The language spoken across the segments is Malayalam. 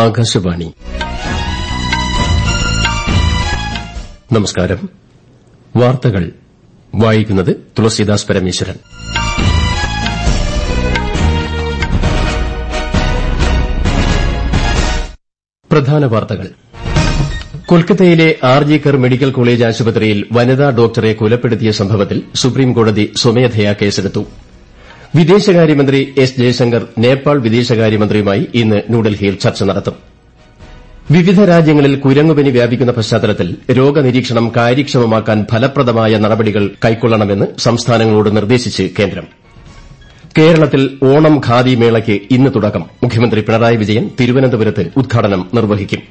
ആകാശവാണി നമസ്കാരം വാർത്തകൾ വായിക്കുന്നത് തുളസീദാസ് പരമേശ്വരൻ പ്രധാന വാർത്തകൾ കൊൽക്കത്തയിലെ R G Kar medical college ആശുപത്രിയിൽ വനിതാ ഡോക്ടറെ കൊലപ്പെടുത്തിയ സംഭവത്തിൽ സുപ്രീംകോടതി സ്വമേധയാ കേസെടുത്തു വിദേശകാര്യമന്ത്രി എസ് ജയശങ്കർ നേപ്പാൾ വിദേശകാര്യമന്ത്രിയുമായി ഇന്ന് ന്യൂഡൽഹിയിൽ ചർച്ച നടത്തും വിവിധ രാജ്യങ്ങളിൽ കുരങ്ങുപനി വ്യാപിക്കുന്ന പശ്ചാത്തലത്തിൽ രോഗനിരീക്ഷണം കാര്യക്ഷമമാക്കാൻ ഫലപ്രദമായ നടപടികൾ കൈക്കൊള്ളണമെന്ന് സംസ്ഥാനങ്ങളോട് നിർദ്ദേശിച്ച് കേന്ദ്രം കേരളത്തിൽ ഓണം ഖാദി മേളയ്ക്ക് ഇന്ന് തുടക്കം മുഖ്യമന്ത്രി പിണറായി വിജയൻ തിരുവനന്തപുരത്ത് ഉദ്ഘാടനം നിർവഹിക്കും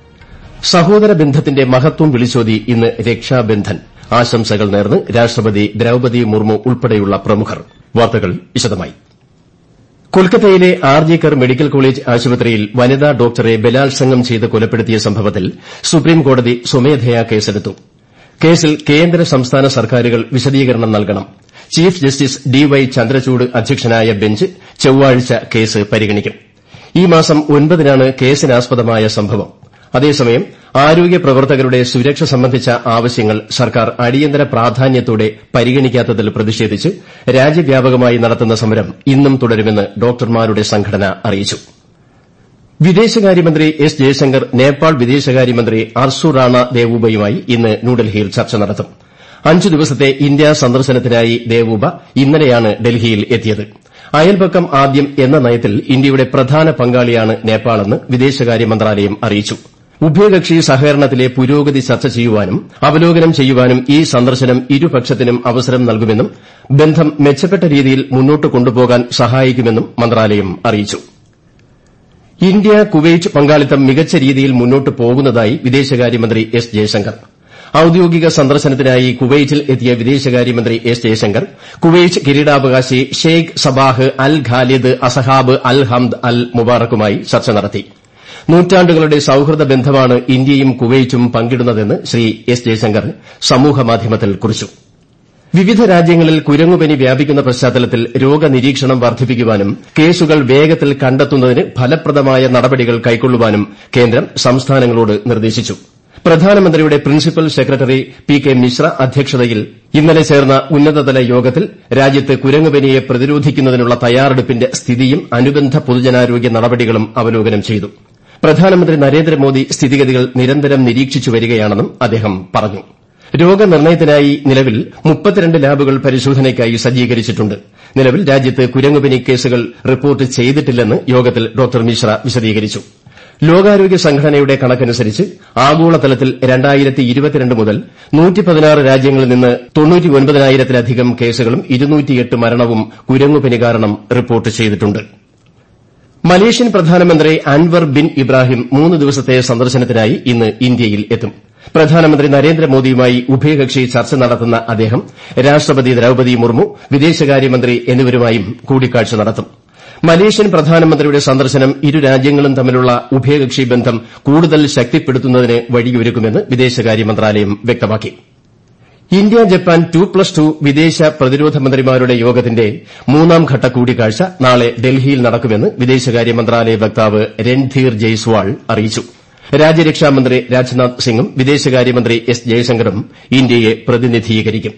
സഹോദര ബന്ധത്തിന്റെ മഹത്വം വിളിച്ചോതി ഇന്ന് രക്ഷാബന്ധൻ ആശംസകൾ നേർന്ന് രാഷ്ട്രപതി ദ്രൌപതി മുർമു ഉൾപ്പെടെയുള്ള പ്രമുഖർ വാർത്തകൾ വിശദമായി കൊൽക്കത്തയിലെ R G Kar medical college ആശുപത്രിയിൽ വനിതാ ഡോക്ടറെ ബലാത്സംഗം ചെയ്ത് കൊലപ്പെടുത്തിയ സംഭവത്തിൽ സുപ്രീംകോടതി സ്വമേധയാ കേസെടുത്തു കേസിൽ കേന്ദ്ര സംസ്ഥാന സർക്കാരുകൾ വിശദീകരണം നൽകണം chief justice D Y Chandrachud അധ്യക്ഷനായ ബെഞ്ച് ചൊവ്വാഴ്ച കേസ് പരിഗണിക്കും ഈ മാസം ഒൻപതിനാണ് കേസിനാസ്പദമായ സംഭവം അതേസമയം ആരോഗ്യ പ്രവർത്തകരുടെ സുരക്ഷ സംബന്ധിച്ച ആവശ്യങ്ങൾ സർക്കാർ അടിയന്തര പ്രാധാന്യത്തോടെ പരിഗണിക്കാത്തതിൽ പ്രതിഷേധിച്ച് രാജ്യവ്യാപകമായി നടത്തുന്ന സമരം ഇന്നും തുടരുമെന്ന് ഡോക്ടർമാരുടെ സംഘടന അറിയിച്ചു വിദേശകാര്യമന്ത്രി എസ് ജയശങ്കർ നേപ്പാൾ വിദേശകാര്യമന്ത്രി അർസു റാണ ദേവൂബയുമായി ഇന്ന് ന്യൂഡൽഹിയിൽ ചർച്ച നടത്തും അഞ്ചു ദിവസത്തെ ഇന്ത്യാ സന്ദർശനത്തിനായി ദേവൂബ ഇന്നലെയാണ് ഡൽഹിയിൽ എത്തിയത് അയൽപക്കം ആദ്യം എന്ന നയത്തിൽ ഇന്ത്യയുടെ പ്രധാന പങ്കാളിയാണ് നേപ്പാളെന്ന് വിദേശകാര്യ മന്ത്രാലയം അറിയിച്ചു ഉഭയകക്ഷി സഹകരണത്തിലെ പുരോഗതി ചർച്ച ചെയ്യുവാനും അവലോകനം ചെയ്യുവാനും ഈ സന്ദർശനം ഇരുപക്ഷത്തിനും അവസരം നൽകുമെന്നും ബന്ധം മെച്ചപ്പെട്ട രീതിയിൽ മുന്നോട്ട് കൊണ്ടുപോകാൻ സഹായിക്കുമെന്നും മന്ത്രാലയം അറിയിച്ചു ഇന്ത്യ കുവൈറ്റ് പങ്കാളിത്തം മികച്ച രീതിയിൽ മുന്നോട്ട് പോകുന്നതായി വിദേശകാര്യമന്ത്രി എസ് ജയശങ്കർ ഔദ്യോഗിക സന്ദർശനത്തിനായി കുവൈറ്റിൽ എത്തിയ വിദേശകാര്യമന്ത്രി എസ് ജയശങ്കർ കുവൈറ്റ് കിരീടാവകാശി ഷെയ്ഖ് സബാഹ് അൽ ഖാലിദ് അസഹാബ് അൽ ഹംദ് അൽ മുബാറക്കുമായി ചർച്ച നടത്തി നൂറ്റാണ്ടുകളുടെ സൌഹൃദ ബന്ധമാണ് ഇന്ത്യയും കുവൈറ്റും പങ്കിടുന്നതെന്ന് ശ്രീ എസ് ജയശങ്കർ സമൂഹമാധ്യമത്തിൽ കുറിച്ചു വിവിധ രാജ്യങ്ങളിൽ കുരങ്ങുപനി വ്യാപിക്കുന്ന പശ്ചാത്തലത്തിൽ രോഗനിരീക്ഷണം വർദ്ധിപ്പിക്കുവാനും കേസുകൾ വേഗത്തിൽ കണ്ടെത്തുന്നതിന് ഫലപ്രദമായ നടപടികൾ കൈക്കൊള്ളുവാനും കേന്ദ്രം സംസ്ഥാനങ്ങളോട് നിർദ്ദേശിച്ചു പ്രധാനമന്ത്രിയുടെ principal secretary P K Mishra അധ്യക്ഷതയിൽ ഇന്നലെ ചേർന്ന ഉന്നതതല യോഗത്തിൽ രാജ്യത്ത് കുരങ്ങുപനിയെ പ്രതിരോധിക്കുന്നതിനുള്ള തയ്യാറെടുപ്പിന്റെ സ്ഥിതിയും അനുബന്ധ പൊതുജനാരോഗ്യ നടപടികളും അവലോകനം ചെയ്തു പ്രധാനമന്ത്രി നരേന്ദ്രമോദി സ്ഥിതിഗതികൾ നിരന്തരം നിരീക്ഷിച്ചു വരികയാണെന്നും അദ്ദേഹം പറഞ്ഞു രോഗനിർണയത്തിനായി നിലവിൽ മുപ്പത്തിരണ്ട് ലാബുകൾ പരിശോധനയ്ക്കായി സജ്ജീകരിച്ചിട്ടുണ്ട് നിലവിൽ രാജ്യത്ത് കുരങ്ങുപനി കേസുകൾ റിപ്പോർട്ട് ചെയ്തിട്ടില്ലെന്ന് യോഗത്തിൽ ഡോക്ടർ മിശ്ര വിശദീകരിച്ചു ലോകാരോഗ്യ സംഘടനയുടെ കണക്കനുസരിച്ച് ആഗോളതലത്തിൽ മുതൽ രാജ്യങ്ങളിൽ നിന്ന് തൊണ്ണൂറ്റിയൊൻപതിനായിരത്തിലധികം കേസുകളും മരണവും കുരങ്ങുപനി കാരണം റിപ്പോർട്ട് ചെയ്തിട്ടുണ്ട് മലേഷ്യൻ പ്രധാനമന്ത്രി അൻവർ ബിൻ ഇബ്രാഹിം മൂന്ന് ദിവസത്തെ സന്ദർശനത്തിനായി ഇന്ന് ഇന്ത്യയിൽ എത്തും പ്രധാനമന്ത്രി നരേന്ദ്രമോദിയുമായി ഉഭയകക്ഷി ചർച്ച നടത്തുന്ന അദ്ദേഹം രാഷ്ട്രപതി ദ്രൌപതി മുർമു വിദേശകാര്യമന്ത്രി എന്നിവരുമായും കൂടിക്കാഴ്ച നടത്തും മലേഷ്യൻ പ്രധാനമന്ത്രിയുടെ സന്ദർശനം ഇരു രാജ്യങ്ങളും തമ്മിലുള്ള ഉഭയകക്ഷി ബന്ധം കൂടുതൽ ശക്തിപ്പെടുത്തുന്നതിന് വഴിയൊരുക്കുമെന്ന് വിദേശകാര്യ മന്ത്രാലയം വ്യക്തമാക്കി India Japan two plus two വിദേശ പ്രതിരോധ മന്ത്രിമാരുടെ യോഗത്തിന്റെ മൂന്നാംഘട്ട കൂടിക്കാഴ്ച നാളെ ഡൽഹിയിൽ നടക്കുമെന്ന് വിദേശകാര്യ മന്ത്രാലയ വക്താവ് രൺധീർ ജയ്സ്വാൾ അറിയിച്ചു രാജ്യരക്ഷാമന്ത്രി രാജ്നാഥ് സിംഗും വിദേശകാര്യമന്ത്രി എസ് ജയശങ്കറും ഇന്ത്യയെ പ്രതിനിധീകരിക്കും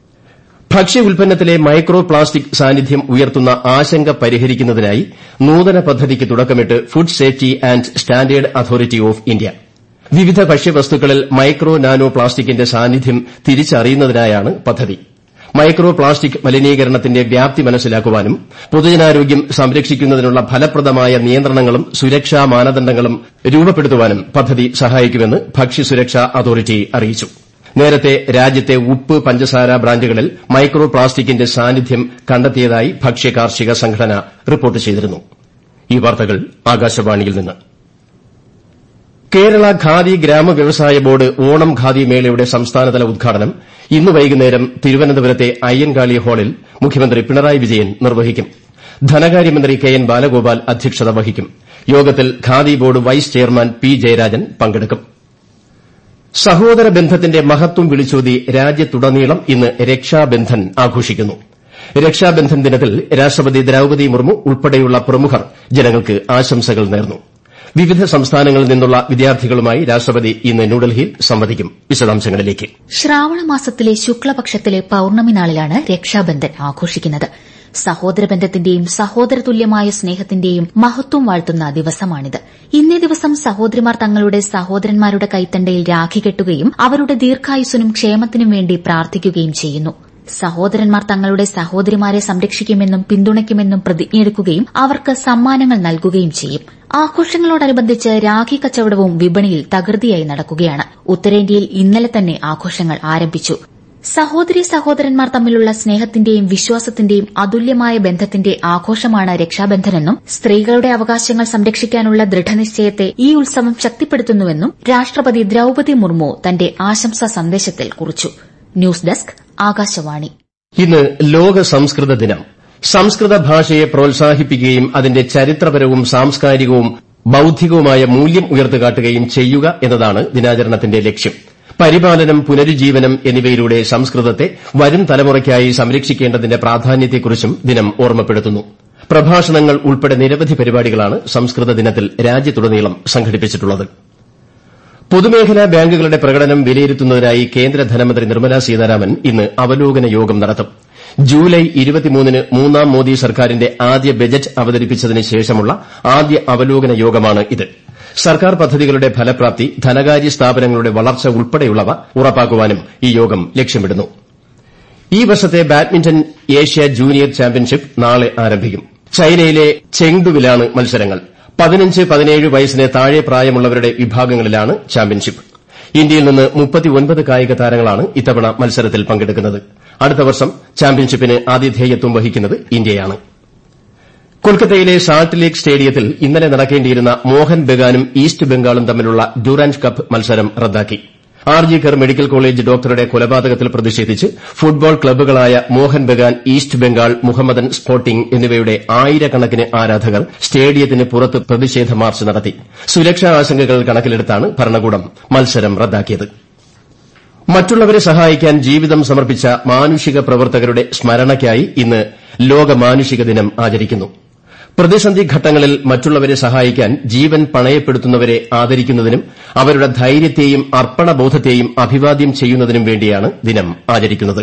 ഭക്ഷ്യ ഉൽപ്പന്നത്തിലെ മൈക്രോ പ്ലാസ്റ്റിക് സാന്നിധ്യം ഉയർത്തുന്ന ആശങ്ക പരിഹരിക്കുന്നതിനായി നൂതന പദ്ധതിക്ക് തുടക്കമിട്ട് food safety and standard authority of India വിവിധ ഭക്ഷ്യവസ്തുക്കളിൽ മൈക്രോ നാനോ പ്ലാസ്റ്റിക്കിന്റെ സാന്നിധ്യം തിരിച്ചറിയുന്നതിനായാണ് പദ്ധതി മൈക്രോ പ്ലാസ്റ്റിക് മലിനീകരണത്തിന്റെ വ്യാപ്തി മനസ്സിലാക്കുവാനും പൊതുജനാരോഗ്യം സംരക്ഷിക്കുന്നതിനുള്ള ഫലപ്രദമായ നിയന്ത്രണങ്ങളും സുരക്ഷാ മാനദണ്ഡങ്ങളും രൂപപ്പെടുത്തുവാനും പദ്ധതി സഹായിക്കുമെന്ന് ഭക്ഷ്യസുരക്ഷാ അതോറിറ്റി അറിയിച്ചു നേരത്തെ രാജ്യത്തെ ഉപ്പ് പഞ്ചസാര ബ്രാൻഡുകളിൽ മൈക്രോ പ്ലാസ്റ്റിക്കിന്റെ സാന്നിധ്യം കണ്ടെത്തിയതായി ഭക്ഷ്യ കാർഷിക സംഘടന റിപ്പോർട്ട് ചെയ്തിരുന്നു ഈ വാർത്തകൾ ആകാശവാണിയിൽ നിന്ന് കേരള ഖാദി ഗ്രാമ വ്യവസായ ബോർഡ് ഓണം ഖാദി മേളയുടെ സംസ്ഥാനതല ഉദ്ഘാടനം ഇന്ന് വൈകുന്നേരം തിരുവനന്തപുരത്തെ അയ്യൻകാളി ഹാളിൽ മുഖ്യമന്ത്രി പിണറായി വിജയൻ നിർവഹിക്കും ധനകാര്യമന്ത്രി കെ എൻ ബാലഗോപാൽ അധ്യക്ഷത വഹിക്കും യോഗത്തിൽ khadi board vice chairman P Jayarajan പങ്കെടുക്കും സഹോദര ബന്ധത്തിന്റെ മഹത്വം വിളിച്ചോതി രാജ്യത്തുടനീളം ഇന്ന് രക്ഷാബന്ധൻ ആഘോഷിക്കുന്നു രക്ഷാബന്ധൻ ദിനത്തിൽ രാഷ്ട്രപതി ദ്രൌപതി മുർമു ഉൾപ്പെടെയുള്ള പ്രമുഖർ ജനങ്ങൾക്ക് ആശംസകൾ നേർന്നു വിവിധ സംസ്ഥാനങ്ങളിൽ നിന്നുള്ള വിദ്യാർത്ഥികളുമായി രാഷ്ട്രപതി ഇന്ന് ന്യൂഡൽഹിയിൽ സംവദിക്കും വിശദാംശങ്ങളിലേക്ക് ശ്രാവണ മാസത്തിലെ ശുക്ലപക്ഷത്തിലെ പൌർണമി നാളിലാണ് രക്ഷാബന്ധൻ ആഘോഷിക്കുന്നത് സഹോദരബന്ധത്തിന്റെയും സഹോദരതുല്യമായ സ്നേഹത്തിന്റെയും മഹത്വം വാഴ്ത്തുന്ന ദിവസമാണിത് ഇന്നേ ദിവസം സഹോദരിമാർ തങ്ങളുടെ സഹോദരന്മാരുടെ കൈത്തണ്ടയിൽ രാഖി കെട്ടുകയും അവരുടെ ദീർഘായുസ്സിനും ക്ഷേമത്തിനും വേണ്ടി പ്രാർത്ഥിക്കുകയും ചെയ്യുന്നു സഹോദരന്മാർ തങ്ങളുടെ സഹോദരിമാരെ സംരക്ഷിക്കുമെന്നും പിന്തുണയ്ക്കുമെന്നും പ്രതിജ്ഞയെടുക്കുകയും അവർക്ക് സമ്മാനങ്ങൾ നൽകുകയും ചെയ്യും ആഘോഷങ്ങളോടനുബന്ധിച്ച് രാഖി കച്ചവടവും വിപണിയിൽ തകൃതിയായി നടക്കുകയാണ് ഉത്തരേന്ത്യയിൽ ഇന്നലെ തന്നെ ആഘോഷങ്ങൾ ആരംഭിച്ചു സഹോദരി സഹോദരന്മാർ തമ്മിലുള്ള സ്നേഹത്തിന്റെയും വിശ്വാസത്തിന്റെയും അതുല്യമായ ബന്ധത്തിന്റെ ആഘോഷമാണ് രക്ഷാബന്ധനെന്നും സ്ത്രീകളുടെ അവകാശങ്ങൾ സംരക്ഷിക്കാനുള്ള ദൃഢനിശ്ചയത്തെ ഈ ഉത്സവം ശക്തിപ്പെടുത്തുന്നുവെന്നും രാഷ്ട്രപതി ദ്രൌപതി മുർമു തന്റെ ആശംസാ സന്ദേശത്തിൽ കുറിച്ചു ന്യൂസ് ഡെസ്ക് ആകാശവാണി ഇന്ന് ലോക സംസ്കൃത ദിനം സംസ്കൃത ഭാഷയെ പ്രോത്സാഹിപ്പിക്കുകയും അതിന്റെ ചരിത്രപരവും സാംസ്കാരികവും ബൌദ്ധികവുമായ മൂല്യം ഉയർത്തുകാട്ടുകയും ചെയ്യുക എന്നതാണ് ദിനാചരണത്തിന്റെ ലക്ഷ്യം പരിപാലനം പുനരുജ്ജീവനം എന്നിവയിലൂടെ സംസ്കൃതത്തെ വരും തലമുറയ്ക്കായി സംരക്ഷിക്കേണ്ടതിന്റെ പ്രാധാന്യത്തെക്കുറിച്ചും ദിനം ഓർമ്മപ്പെടുത്തുന്നു പ്രഭാഷണങ്ങൾ ഉൾപ്പെടെ നിരവധി പരിപാടികളാണ് സംസ്കൃത ദിനത്തിൽ രാജ്യത്തുടനീളം സംഘടിപ്പിച്ചിട്ടുള്ളത് പൊതുമേഖലാ ബാങ്കുകളുടെ പ്രകടനം വിലയിരുത്തുന്നതിനായി കേന്ദ്ര ധനമന്ത്രി നിർമ്മലാ സീതാരാമൻ ഇന്ന് അവലോകന യോഗം നടത്തും ജൂലൈ ന് മൂന്നാം മോദി സർക്കാരിന്റെ ആദ്യ ബജറ്റ് അവതരിപ്പിച്ചതിന് ശേഷമുള്ള ആദ്യ അവലോകന യോഗമാണ് ഇത് സർക്കാർ പദ്ധതികളുടെ ഫലപ്രാപ്തി ധനകാര്യ സ്ഥാപനങ്ങളുടെ വളർച്ച ഉൾപ്പെടെയുള്ളവ ഉറപ്പാക്കാനും ഈ യോഗം ലക്ഷ്യമിടുന്നു ഈ വർഷത്തെ ബാഡ്മിന്റൺ ഏഷ്യ ജൂനിയർ ചാമ്പ്യൻഷിപ്പ് നാളെ ആരംഭിക്കും ചൈനയിലെ ചെങ്ഡുവിലാണ് മത്സരങ്ങൾ പതിനഞ്ച് പതിനേഴ് വയസ്സിന് താഴെ പ്രായമുള്ളവരുടെ വിഭാഗങ്ങളിലാണ് ചാമ്പ്യൻഷിപ്പ് ഇന്ത്യയിൽ നിന്ന് കായിക താരങ്ങളാണ് ഇത്തവണ മത്സരത്തിൽ പങ്കെടുക്കുന്നത് അടുത്ത വർഷം ചാമ്പ്യൻഷിപ്പിന് ആതിഥേയത്വം വഹിക്കുന്നത് ഇന്ത്യയാണ് കൊൽക്കത്തയിലെ സാൾട്ട് ലേക്ക് സ്റ്റേഡിയത്തിൽ ഇന്നലെ നടക്കേണ്ടിയിരുന്ന മോഹൻ ബഗാനും ഈസ്റ്റ് ബംഗാളും തമ്മിലുള്ള ഡ്യൂറാന്റ് കപ്പ് മത്സരം റദ്ദാക്കി R G Kar medical college ഡോക്ടറുടെ കൊലപാതകത്തിൽ പ്രതിഷേധിച്ച് ഫുട്ബോൾ ക്ലബ്ബുകളായ മോഹൻ ബഗാൻ ഈസ്റ്റ് ബംഗാൾ മുഹമ്മദൻ സ്പോർട്ടിംഗ് എന്നിവയുടെ ആയിരക്കണക്കിന് ആരാധകർ സ്റ്റേഡിയത്തിന് പുറത്ത് പ്രതിഷേധ മാർച്ച് നടത്തി സുരക്ഷാ ആശങ്കകൾ കണക്കിലെടുത്താണ് ഭരണകൂടം മത്സരം റദ്ദാക്കിയത് മറ്റുള്ളവരെ സഹായിക്കാൻ ജീവിതം സമർപ്പിച്ച മാനുഷിക പ്രവർത്തകരുടെ സ്മരണയ്ക്കായി ഇന്ന് ലോക മാനുഷിക ദിനം ആചരിക്കുന്നു പ്രതിസന്ധി ഘട്ടങ്ങളിൽ മറ്റുള്ളവരെ സഹായിക്കാൻ ജീവൻ പണയപ്പെടുത്തുന്നവരെ ആദരിക്കുന്നതിനും അവരുടെ ധൈര്യത്തെയും അർപ്പണബോധത്തെയും അഭിവാദ്യം ചെയ്യുന്നതിനും വേണ്ടിയാണ് ദിനം ആചരിക്കുന്നത്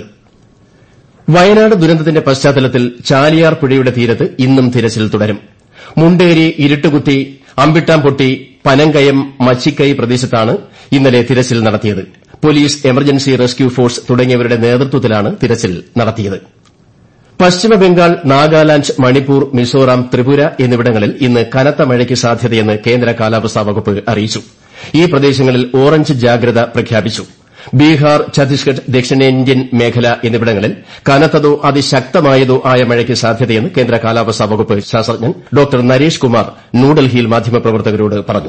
വയനാട് ദുരന്തത്തിന്റെ പശ്ചാത്തലത്തിൽ ചാലിയാർ പുഴയുടെ തീരത്ത് ഇന്നും തിരച്ചിൽ തുടരും മുണ്ടേരി ഇരുട്ടുകുത്തി അമ്പിട്ടാംപൊട്ടി പനങ്കയം മച്ചിക്കൈ പ്രദേശത്താണ് ഇന്നലെ തിരച്ചിൽ നടത്തിയത് പോലീസ് എമർജൻസി റെസ്ക്യൂ ഫോഴ്സ് തുടങ്ങിയവരുടെ നേതൃത്വത്തിലാണ് തിരച്ചിൽ നടത്തിയത് പശ്ചിമബംഗാൾ നാഗാലാന്റ് മണിപ്പൂർ മിസോറാം ത്രിപുര എന്നിവിടങ്ങളിൽ ഇന്ന് കനത്ത മഴയ്ക്ക് സാധ്യതയെന്ന് കേന്ദ്ര കാലാവസ്ഥാ വകുപ്പ് അറിയിച്ചു ഈ പ്രദേശങ്ങളിൽ ഓറഞ്ച് ജാഗ്രത പ്രഖ്യാപിച്ചു ബീഹാർ ഛത്തീസ്ഗഡ് ദക്ഷിണേന്ത്യൻ മേഖല എന്നിവിടങ്ങളിൽ കനത്തതോ അതിശക്തമായതോ ആയ മഴയ്ക്ക് സാധ്യതയെന്ന് കേന്ദ്ര കാലാവസ്ഥാ വകുപ്പ് ശാസ്ത്രജ്ഞൻ ഡോക്ടർ നരേഷ് കുമാർ ന്യൂഡൽഹിയിൽ മാധ്യമപ്രവർത്തകരോട് പറഞ്ഞു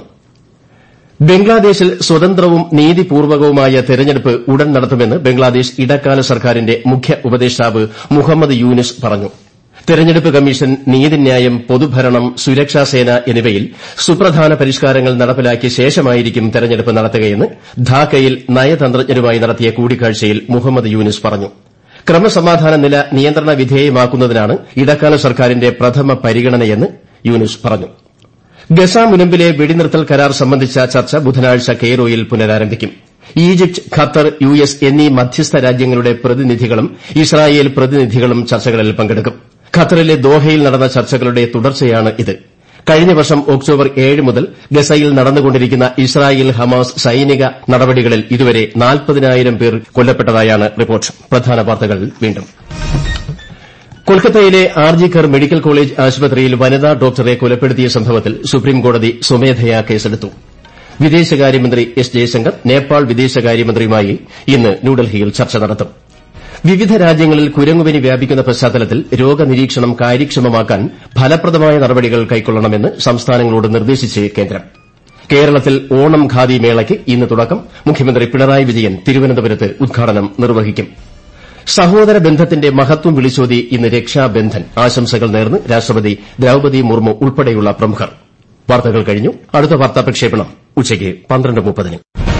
ബംഗ്ലാദേശിൽ സ്വതന്ത്രവും നീതിപൂർവകവുമായ തെരഞ്ഞെടുപ്പ് ഉടൻ നടത്തുമെന്ന് ബംഗ്ലാദേശ് ഇടക്കാല സർക്കാരിന്റെ മുഖ്യ ഉപദേഷ്ടാവ് മുഹമ്മദ് യൂനിസ് പറഞ്ഞു തെരഞ്ഞെടുപ്പ് കമ്മീഷൻ നീതിന്യായം പൊതുഭരണം സുരക്ഷാസേന എന്നിവയിൽ സുപ്രധാന പരിഷ്കാരങ്ങൾ നടപ്പിലാക്കിയ ശേഷമായിരിക്കും തെരഞ്ഞെടുപ്പ് നടത്തുകയെന്ന് ധാക്കയിൽ നയതന്ത്രജ്ഞരുമായി നടത്തിയ കൂടിക്കാഴ്ചയിൽ മുഹമ്മദ് യൂനിസ് പറഞ്ഞു ക്രമസമാധാന നില നിയന്ത്രണ വിധേയമാക്കുന്നതിനാണ് ഇടക്കാല സർക്കാരിന്റെ പ്രഥമ പരിഗണനയെന്ന് യൂനിസ് പറഞ്ഞു ഗസ മുനമ്പിലെ വെടിനിർത്തൽ കരാർ സംബന്ധിച്ച ചർച്ച ബുധനാഴ്ച കെയ്റോയിൽ പുനരാരംഭിക്കും ഈജിപ്ത് ഖത്തർ യു എസ് എന്നീ മധ്യസ്ഥ രാജ്യങ്ങളുടെ പ്രതിനിധികളും ഇസ്രായേൽ പ്രതിനിധികളും ചർച്ചകളിൽ പങ്കെടുക്കും ഖത്തറിലെ ദോഹയിൽ നടന്ന ചർച്ചകളുടെ തുടർച്ചയാണ് ഇത് കഴിഞ്ഞ വർഷം ഒക്ടോബർ ഏഴ് മുതൽ ഗസയിൽ നടന്നുകൊണ്ടിരിക്കുന്ന ഇസ്രായേൽ ഹമാസ് സൈനിക നടപടികളിൽ ഇതുവരെ നാൽപ്പതിനായിരം പേർ കൊല്ലപ്പെട്ടതായാണ് റിപ്പോർട്ട് പ്രധാന വാർത്തകൾ വീണ്ടും കൊൽക്കത്തയിലെ R G Kar medical college ആശുപത്രിയിൽ വനിതാ ഡോക്ടറെ കൊലപ്പെടുത്തിയ സംഭവത്തിൽ സുപ്രീംകോടതി സ്വമേധയാ കേസെടുത്തു വിദേശകാര്യമന്ത്രി എസ് ജയശങ്കർ നേപ്പാൾ വിദേശകാര്യമന്ത്രിയുമായി ഇന്ന് ന്യൂഡൽഹിയിൽ ചർച്ച നടത്തും വിവിധ രാജ്യങ്ങളിൽ കുരങ്ങുപനി വ്യാപിക്കുന്ന പശ്ചാത്തലത്തിൽ രോഗനിരീക്ഷണം കാര്യക്ഷമമാക്കാൻ ഫലപ്രദമായ നടപടികൾ കൈക്കൊള്ളണമെന്ന് സംസ്ഥാനങ്ങളോട് നിർദ്ദേശിച്ച് കേന്ദ്രം കേരളത്തിൽ ഓണം ഖാദി മേളയ്ക്ക് ഇന്ന് തുടക്കം മുഖ്യമന്ത്രി പിണറായി വിജയൻ തിരുവനന്തപുരത്ത് ഉദ്ഘാടനം നിർവഹിക്കും സഹോദര ബന്ധത്തിന്റെ മഹത്വം വിളിച്ചോതി ഇന്ന് രക്ഷാബന്ധൻ ആശംസകൾ നേർന്ന് രാഷ്ട്രപതി ദ്രൌപതി മുർമു ഉൾപ്പെടെയുള്ള പ്രമുഖർ വാർത്തകൾ കഴിഞ്ഞു അടുത്ത വാർത്താ പ്രക്ഷേപണം ഉച്ചയ്ക്ക് പന്ത്രണ്ട് മുപ്പതിന്